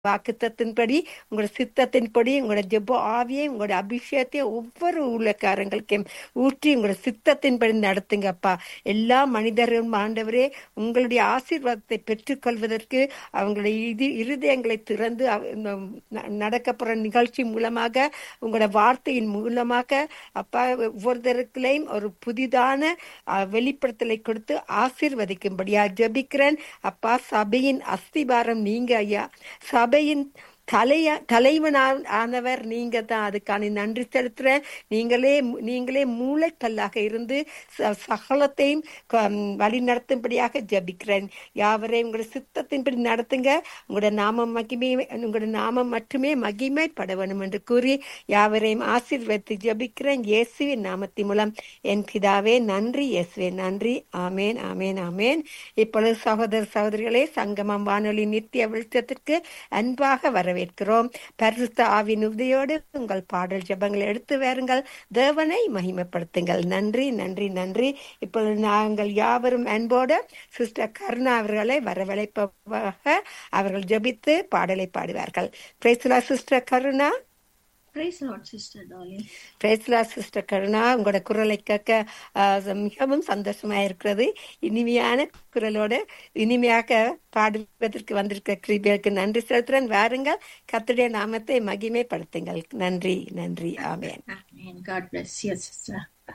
வாக்குத்தத்தின்படி உங்களோட சித்தத்தின்படி உங்களோட ஜெப ஆவியை உங்களோட அபிஷேகத்தை ஒவ்வொரு ஊழியக்காரங்களுக்கும் ஊற்றி உங்களோட சித்தத்தின்படி நடத்துங்கப்பா எல்லா மனிதர்களும் ஆண்டவரே உங்களுடைய ஆசீர்வாதத்தை பெற்றுக்கொள்வதற்கு அவங்களுடைய இது இருதயங்களை திறந்து அவ- இந்த ந- நடக்கப்படுற நிகழ்ச்சி மூலமாக உங்களோட வார்த்தையின் மூலமாக அப்பா ஒவ்வொருத்தருக்குள்ளையும் ஒரு புதிதான அஹ், வெளிப்படுத்தலை கொடுத்து ஆசீர்வதிக்கும்படியா ஜெபிக்கிறேன் அப்பா சபையின் அஸ்திபாரம் நீங்க ஐயா சபையின் தலைய தலைவனா- ஆனவர் நீங்க தான் அதுக்கான நன்றி செலுத்துறேன் நீங்களே நீங்களே மூளைக்கல்லாக இருந்து ச- சகலத்தையும் க- வழி நடத்தும்படியாக ஜபிக்கிறேன் யாவரையும் உங்களோட சித்தத்தின்படி நடத்துங்க உங்களோட நாமம் மகிமை உங்களோட நாமம் மட்டுமே மகிமைப்பட வேண்டும் என்று கூறி யாவரையும் ஆசீர்வதித்து ஜபிக்கிறேன் இயேசுவின் நாமத்தின் மூலம் என் பிதாவே நன்றி இயேசுவே நன்றி ஆமேன் ஆமேன் ஆமேன் இப்பொழுது சகோதர சகோதரிகளே சங்கமம் வானொலி நித்திய வெளிச்சத்திற்கு அன்பாக வரவேற்கிறோம் பரிசுத்த ஆவின் உதவியோடு உங்கள் பாடல் ஜெபங்களை எடுத்து வாருங்கள் தேவனை மகிமைப்படுத்துங்கள் நன்றி நன்றி நன்றி இப்பொழுது நாங்கள் யாவரும் அன்போடு சிஸ்டர் கருணா அவர்களை வரவழைப்பதாக அவர்கள் ஜெபித்து பாடலை பாடுவார்கள் பிரைஸ்லா sister Karuna Praise the Lord, Sister Dolly. பிரேஸ்லா சிஸ்டர் கருணா உங்களோட குரலை கேட்க ஆஹ், மிகவும் சந்தோஷமா இருக்கிறது இனிமையான குரலோட இனிமையாக பாடுவதற்கு வந்திருக்க கிருபியருக்கு நன்றி செலுத்துறேன் வாருங்கள் கர்த்தருடைய நாமத்தை மகிமைப்படுத்துங்கள் நன்றி நன்றி ஆமென் Amen. God bless you, Sister.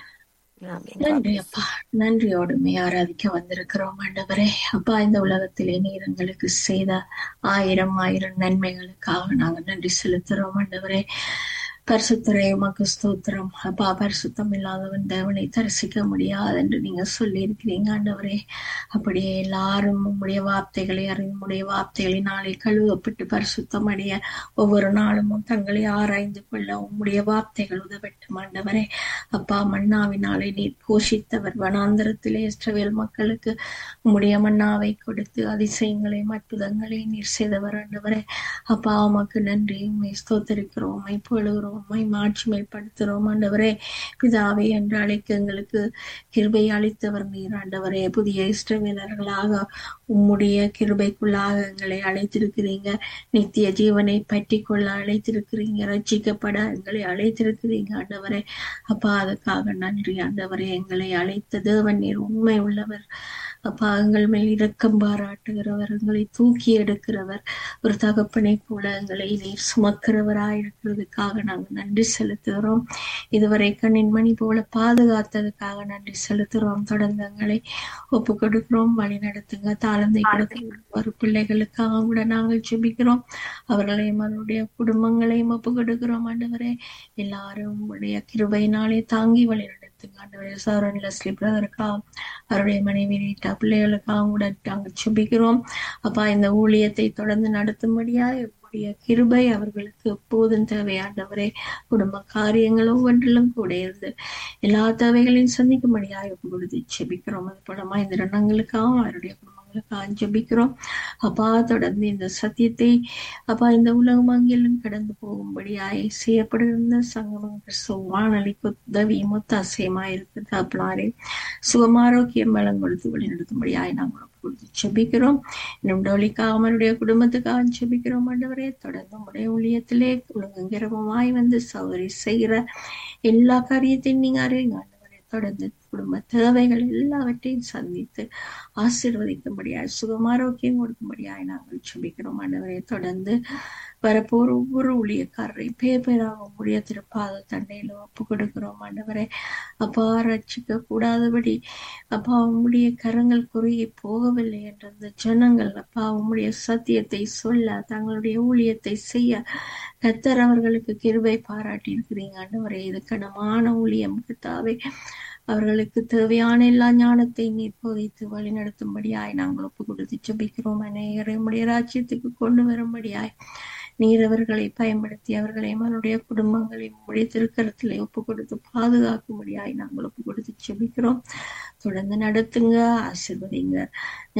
ஆமென் நன்றி அப்பா நன்றியோடுமே ஆராதிக்க வந்திருக்கிறோம் ஆண்டவரே அப்பா இந்த உலகத்திலே நீர் எங்களுக்கு செய்த ஆயிரம் ஆயிரம் நன்மைகளுக்காக நாங்கள் நன்றி செலுத்துறோம் ஆண்டவரே பரிசுத்தரே உமக்கு ஸ்தோத்திரம் அப்பா பரிசுத்தம் இல்லாதவன் தேவனை தரிசிக்க முடியாது என்று நீங்க சொல்லி இருக்கிறீங்க ஆண்டவரே அப்படியே எல்லாரும் உம்முடைய வார்த்தைகளை அறிந்து உம்முடைய வார்த்தைகளினாலே கழுவப்பட்டு பரிசுத்தம் அடைய ஒவ்வொரு நாளும் தங்களை ஆராய்ந்து கொள்ள உம்முடைய வார்த்தைகள் உதவட்டும் ஆண்டவரே அப்பா மன்னாவினாலே நீர் போஷித்தவர் வனாந்தரத்திலே இஸ்ரவேல் மக்களுக்கு உம்முடைய மன்னாவை கொடுத்து அதிசயங்களையும் அற்புதங்களை நீர் செய்தவர் ஆண்டவரே அப்பா உமக்கு நன்றி உண்மை ஸ்தோத்தரிக்கிறோம் உண்மை பொழுகிறோம் உண்மை மாட்சிமைப்படுத்துகிறோம் ஆண்டவரே பிதாவே என்று அழைக்க எங்களுக்கு கிருபை அளித்தவர் நீர் ஆண்டவரே புதிய இஸ்ரவேலர்களாக உம்முடைய கிருபைக்குள்ளாக எங்களை அழைத்திருக்கிறீங்க நித்திய ஜீவனை பற்றி கொள்ள அழைத்திருக்கிறீங்க ரட்சிக்கப்பட எங்களை அழைத்திருக்கிறீங்க ஆண்டவரே அப்பா அதுக்காக நன்றி ஆண்டவரே எங்களை அழைத்த தேவன் நீர் உண்மை உள்ளவர் அப்பா எங்கள் மேல் இரக்கம் பாராட்டுகிறவர் எங்களை தூக்கி எடுக்கிறவர் ஒரு தகப்பனை போல எங்களை நீர் சுமக்கிறவராயிருக்கிறதுக்காக நாங்கள் நன்றி செலுத்துகிறோம் இதுவரை கண்ணின் மணி போல பாதுகாத்ததுக்காக நன்றி செலுத்துகிறோம் தொடர்ந்து எங்களை ஒப்பு கொடுக்கிறோம் வழி நடத்துங்க தாளந்தை கொடுக்கிற ஒரு பிள்ளைகளுக்காக கூட நாங்கள் ஜெபிக்கிறோம் அவர்களையும் அவருடைய குடும்பங்களையும் ஒப்பு கொடுக்கிறோம் ஆண்டவரே எல்லாரும் உடைய கிருபையினாலே தாங்கி வழி நடத்துங்க ஆண்டவரே சௌரன் லஸ்லி பிரதருக்கா அவருடைய மனைவி நீட்டா பிள்ளைகளுக்காக கூட நாங்கள் ஜெபிக்கிறோம் அப்பா இந்த ஊழியத்தை தொடர்ந்து நடத்தும்படியா உடைய கிருபை அவர்களுக்கு எப்போதும் தேவையாண்டவரே குடும்ப காரியங்கள் ஒவ்வொன்றிலும் கூட இருந்து எல்லா தேவைகளையும் சந்திக்கும்படியாக ஒப்பு கொடுத்து ஜெபிக்கிறோம் அது போலமா இந்த ரணங்களுக்காகவும் அவருடைய குடும்பங்களுக்காக ஜெபிக்கிறோம் அப்பா தொடர்ந்து இந்த சத்தியத்தை அப்பா இந்த உலகம் அங்கிலும் கடந்து போகும்படியாய் செய்யப்படுகிற சங்கமம் கிறிஸ்துவ வானொலிக்கு உதவி முத்தாசியமா இருக்குது அப்பளாரே சுகமாரோக்கியம் வளம் கொடுத்து வழி நடத்தும்படியாய் நாங்கள் ஒப்பு கொடுத்து ஜெபிக்கிறோம் இன்னும் டோலிக்காக அவருடைய குடும்பத்துக்காக ஜெபிக்கிறோம் ஆண்டவரே தொடர்ந்து உடைய ஊழியத்திலே ஒழுங்குங்கிறமாய் வந்து சௌகரி செய்கிற எல்லா காரியத்தையும் நீங்க அறியுங்க ஆண்டவரே தொடர்ந்து குடும்ப தேவைகள் எல்லாவற்றையும் சந்தித்து ஆசீர்வதிக்கும்படியாய் சுகமாரோக்கியம் கொடுக்கும்படியாய் நாங்கள் ஜெபிக்கிறோம் ஆண்டவரே தொடர்ந்து வரப்போர் ஒவ்வொரு ஊழியக்காரரை பேர் பேராக உடைய திருப்பாத தண்டையில ஒப்பு கொடுக்கிறோம் ஆண்டவரே அப்பா ரட்சிக்க கூடாதபடி அப்பா உம்முடைய கரங்கள் குறுகி போகவில்லை என்ற அந்த ஜனங்கள் அப்பா உம்முடைய சத்தியத்தை சொல்ல தங்களுடைய ஊழியத்தை செய்ய கத்தர் அவர்களுக்கு கிருபை பாராட்டி இருக்கிறீங்க ஆண்டவரே இது கனமான ஊழியம் கத்தாவே அவர்களுக்கு தேவையான எல்லா ஞானத்தை நீர் போதித்து வழி நடத்தும்படியாய் நாங்கள் ஒப்பு கொடுத்து ஜெபிக்கிறோம் அநேகரை உடைய ராஜ்யத்துக்கு கொண்டு வரும்படியாய் நீர் அவர்களை பயன்படுத்தி அவர்களை அவருடைய குடும்பங்களை உடைய திருக்கரத்திலே ஒப்பு கொடுத்து பாதுகாக்கும்படியாய் நாங்கள் ஒப்பு கொடுத்து ஜெபிக்கிறோம் தொடர்ந்து நடத்துங்க ஆசிர்வதிங்க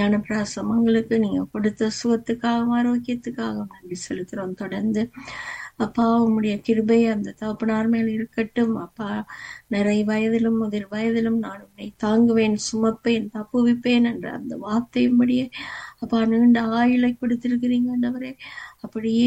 ஞானப்பிராசமங்களுக்கு நீங்க கொடுத்த சுகத்துக்காகவும் ஆரோக்கியத்துக்காகவும் நன்றி செலுத்துறோம் தொடர்ந்து அப்பா உம்முடைய கிருபை அந்த தகப்பனார் மேல் இருக்கட்டும் அப்பா நிறை வயதிலும் முதிர் வயதிலும் நான் உன்னை தாங்குவேன் சுமப்பேன் தப்புவிப்பேன் என்ற அந்த வார்த்தையும்படியே அப்பா நீண்ட ஆயுளை கொடுத்திருக்கிறீங்க ஆண்டவரே அப்படியே